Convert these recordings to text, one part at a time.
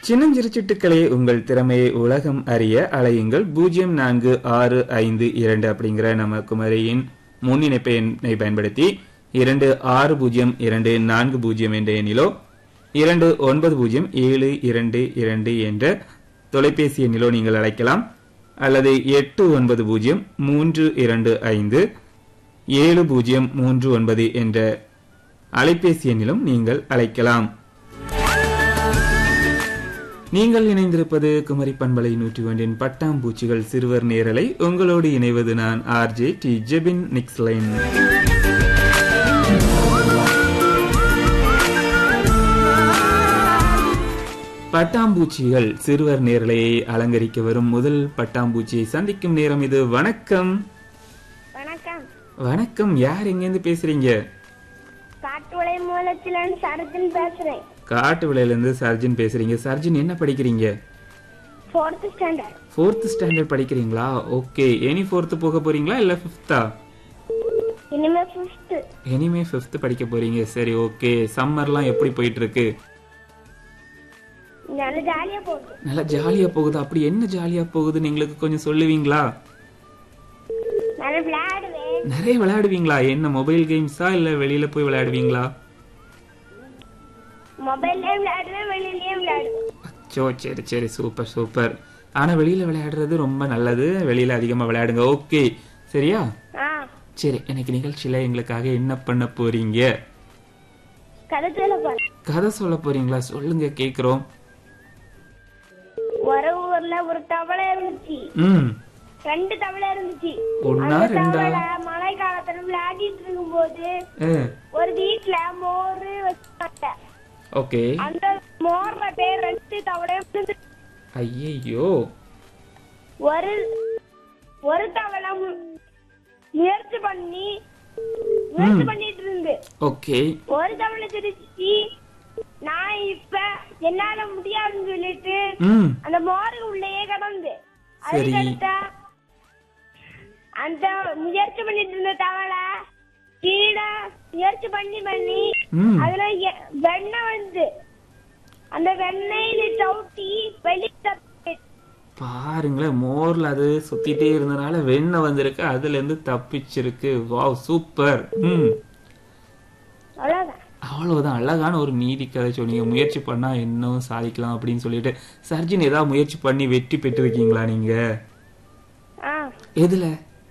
சின்னஞ்சிறு உங்கள் திறமையை உலகம் அறிய அலையுங்கள் பூஜ்ஜியம் நான்கு ஆறு ஐந்து இரண்டு அப்படிங்கிற நம்ம குமரியின் முன்னிணைப்பு எண்ணை பயன்படுத்தி இரண்டு ஆறு பூஜ்ஜியம் இரண்டு நான்கு பூஜ்ஜியம் என்ற எண்ணிலோ இரண்டு ஒன்பது பூஜ்ஜியம் ஏழு இரண்டு இரண்டு என்ற தொலைபேசி எண்ணிலோ நீங்கள் அழைக்கலாம் அல்லது எட்டு ஒன்பது பூஜ்ஜியம் மூன்று இரண்டு ஐந்து ஏழு பூஜ்ஜியம் மூன்று ஒன்பது என்ற அலைபேசி எண்ணிலும் நீங்கள் அழைக்கலாம் நீங்கள் இணைந்திருப்பது குமரி பண்பலை நூற்றி ஒன்றின் பட்டாம்பூச்சிகள் சிறுவர் நேரலை உங்களோடு இணைவது நான் ஆர்ஜே டி ஜெபின் நிக்ஸ்லைன் பட்டாம்பூச்சிகள் சிறுவர் நேரலையை அலங்கரிக்க வரும் முதல் பட்டாம்பூச்சியை சந்திக்கும் நேரம் இது வணக்கம் வணக்கம் வணக்கம் யார் எங்கேருந்து பேசுறீங்க காட்டுவளை மூலத்திலிருந்து சரத்தின் பேசுறேன் காட்டு விலையிலேருந்து சர்ஜன் பேசுறீங்க சர்ஜன் என்ன படிக்கிறீங்க ஃபோர்த் ஸ்டாண்டர்ட் ஃபோர்த் ஸ்டாண்டர்ட் படிக்கிறீங்களா ஓகே எனி ஃபோர்த்து போக போறீங்களா இல்ல ஃபிஃப்த்தா இனிமே ஃபிஃப்த் இனிமே ஃபிஃப்த் படிக்க போறீங்க சரி ஓகே சம்மர்லாம் எப்படி போயிட்டு இருக்கு நல்ல ஜாலியா போகுது நல்லா ஜாலியா போகுது அப்படி என்ன ஜாலியா போகுதுன்னு எங்களுக்கு கொஞ்சம் சொல்லுவீங்களா நல்ல விளையாடுவேன் நிறைய விளையாடுவீங்களா என்ன மொபைல் கேம்ஸா இல்ல வெளியில போய் விளையாடுவீங்களா மொபைல்லயும் விளையாடுவேன் வெளியிலயும் விளையாடுவேன் அச்சோ சரி சரி சூப்பர் சூப்பர் ஆனா வெளியில விளையாடுறது ரொம்ப நல்லது வெளியில அதிகமா விளையாடுங்க ஓகே சரியா ஆ சரி எனக்கு நிகழ்ச்சியில எங்களுக்காக என்ன பண்ண போறீங்க கதை சொல்ல போறேன் கதை சொல்ல போறீங்களா சொல்லுங்க கேக்குறோம் ஒரு ஊர்ல ஒரு தவளை இருந்துச்சு ம் ரெண்டு தவளை இருந்துச்சு ஒன்னா அந்த ரெண்டா தவளை மழை காலத்துல விளையாடிட்டு இருக்கும்போது ஆ, ஒரு வீட்டுல மோர் வச்சாங்க ஓகே அந்த மோர்ல பேர் ரெண்டு தவளையும் விழுந்து ஐயையோ ஒரு ஒரு தவளை மு- முயற்சி பண்ணி முயற்சி பண்ணிட்டு இருந்து ஓகே ஒரு தவளை திருச்சி நான் இப்ப என்னால முடியாதுன்னு சொல்லிட்டு ம் அந்த மோருக்கு உள்ளேயே கடந்து சரி. அதுக்கடுத்தா அந்த முயற்சி பண்ணிட்டு இருந்த தவளை கீழே முயற்சி பண்ணி பண்ணி ம் அதுல எ- வெண்ணெய் வந்து அந்த வெண்ணெயில சவுட்டி வெளியே பாருங்களேன் மோர்ல அது சுத்திட்டே இருந்தனால வெண்ணெய் வந்திருக்கு அதுல இருந்து தப்பிச்சிருக்கு வாவ் சூப்பர் ம் அவ்வளவுதான் அவ்வளவுதான் அழகான ஒரு நீதி கதை சொன்னீங்க முயற்சி பண்ணா இன்னும் சாதிக்கலாம் அப்படின்னு சொல்லிட்டு சர்ஜன் ஏதாவது முயற்சி பண்ணி வெற்றி பெற்றிருக்கீங்களா நீங்க ஆ எதுல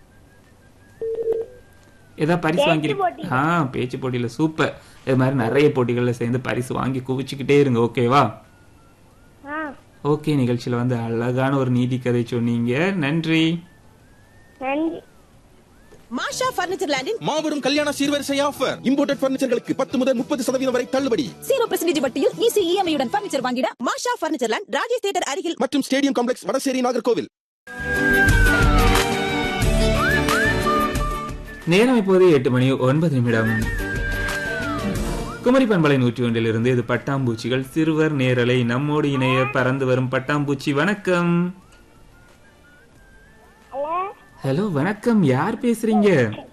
ஏதாவது பரிசு பேச்சு வாங்கி போட்டி. ஆ பேச்சு போட்டியில சூப்பர் இது மாதிரி நிறைய போட்டிகள்ல சேர்ந்து பரிசு வாங்கி குவிச்சுக்கிட்டே இருங்க ஓகேவா ஆ ஓகே நிகழ்ச்சியில வந்து அழகான ஒரு நீதி கதை சொன்னீங்க நன்றி நன்றி மாஷா பர்னிச்சர் லேண்டின் மாபெரும் கல்யாண சீர்வரிசை ஆஃபர் இம்போர்ட்டட் பர்னிச்சர்களுக்கு பத்து முதல் முப்பது சதவீதம் வரை தள்ளுபடி ஜீரோ பெர்சன்டேஜ் வட்டியில் ஈஸி இஎம்ஐயுடன் பர்னிச்சர் வாங்கிட Masha furniture land Rajesh theatre அருகில் மற்றும் ஸ்டேடியம் காம்ப்ளெக்ஸ் வடசேரி நாகர்கோவில் நேரம் இப்போது எட்டு மணி ஒன்பது நிமிடம் குமரி பண்பலை நூற்றி ஒன்றிலிருந்து இது பட்டாம்பூச்சிகள் சிறுவர் நேரலை நம்மோடு இணைய பறந்து வரும் பட்டாம்பூச்சி வணக்கம் ஹலோ ஹலோ வணக்கம் யார் பேசுறீங்க